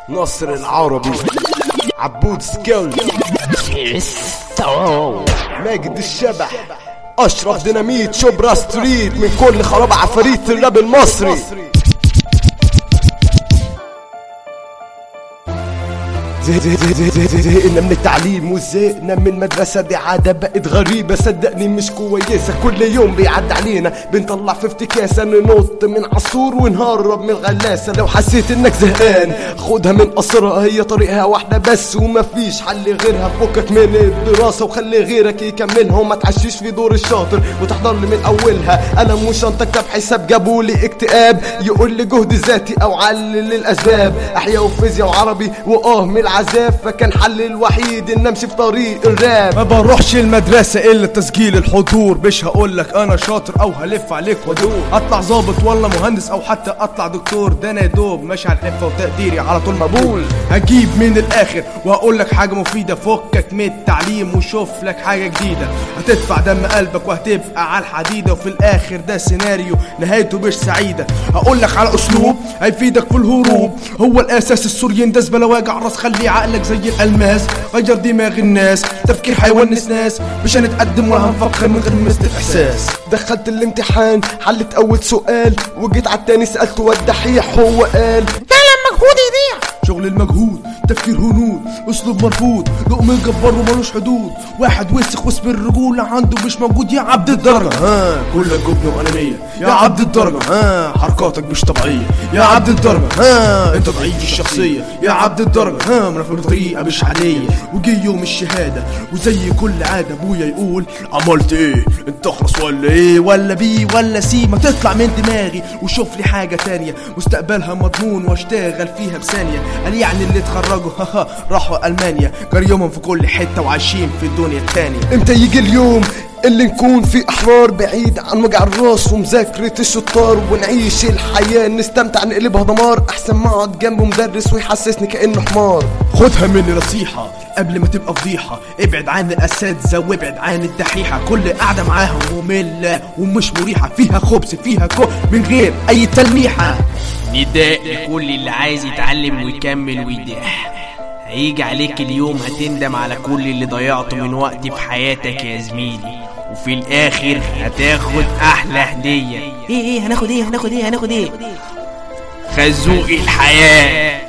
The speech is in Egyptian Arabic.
نصر العربي عبود سكيل ماجد الشبح اشرف ديناميت شبرا ستريت من كل خراب عفاريت الراب المصري زهقنا من التعليم وزهقنا من المدرسة دي عادة بقت غريبة صدقني مش كويسة كل يوم بيعدي علينا بنطلع في افتكاسة ننط من عصور ونهرب من الغلاسة لو حسيت انك زهقان خدها من قصرها هي طريقها واحدة بس ومفيش حل غيرها فكك من الدراسة وخلي غيرك يكملها وما تعشيش في دور الشاطر وتحضر لي من اولها قلم وشنطة كتاب حساب جابولي اكتئاب يقول لي جهد ذاتي او علل الاسباب احياء وفيزياء وعربي واه من العذاب فكان حل الوحيد ان امشي في طريق الراب ما بروحش المدرسة إلا تسجيل الحضور مش هقولك أنا شاطر أو هلف عليك وادور أطلع ظابط ولا مهندس أو حتى أطلع دكتور ده أنا يا دوب ماشي على الحفة وتقديري على طول مقبول هجيب من الآخر وهقولك حاجة مفيدة فكك من التعليم وشوف لك حاجة جديدة هتدفع دم قلبك وهتبقى على الحديدة وفي الآخر ده سيناريو نهايته مش سعيدة هقولك على أسلوب هيفيدك في الهروب هو الأساس السور يندس بلا واجع راس خلي عقلك زي الألماس غير دماغ الناس تفكير حيونس ناس مش هنتقدم ولا هنفكر من غير مست إحساس دخلت الامتحان حلت اول سؤال وجيت على التاني سألته والدحيح هو قال فعلا مجهود يضيع شغل المجهود تفكير هنود اسلوب مرفوض لقم جبار وملوش حدود واحد وسخ واسم الرجولة عنده مش موجود يا عبد الدرجة ها كلك جبن وانانية يا عبد الدرجة ها حركاتك مش طبيعية يا عبد الدرجة ها انت ضعيف الشخصية يا عبد الدرجة ها منافق بطريقة مش عادية وجي يوم الشهادة وزي كل عادة ابويا يقول عملت ايه انت اخرس ولا ايه ولا بي ولا سي ما تطلع من دماغي وشوف لي حاجة تانية مستقبلها مضمون واشتغل فيها بثانية قال يعني اللي اتخرجوا هاها راحوا المانيا جار يومهم في كل حتة وعايشين في الدنيا التانية امتى يجي اليوم اللي نكون في احرار بعيد عن وجع الراس ومذاكرة الشطار ونعيش الحياة نستمتع نقلبها دمار احسن ما اقعد جنب مدرس ويحسسني كأنه حمار خدها مني نصيحة قبل ما تبقى فضيحة ابعد عن الأساتذة وابعد عن الدحيحة كل قعدة معاهم مملة ومش مريحة فيها خبز فيها كو من غير أي تلميحة نداء لكل اللي عايز يتعلم ويكمل ويداح هيجي عليك اليوم هتندم على كل اللي ضيعته من وقت في حياتك يا زميلي وفي الاخر هتاخد احلى هدية ايه ايه هناخد ايه هناخد ايه هناخد ايه خازوق الحياة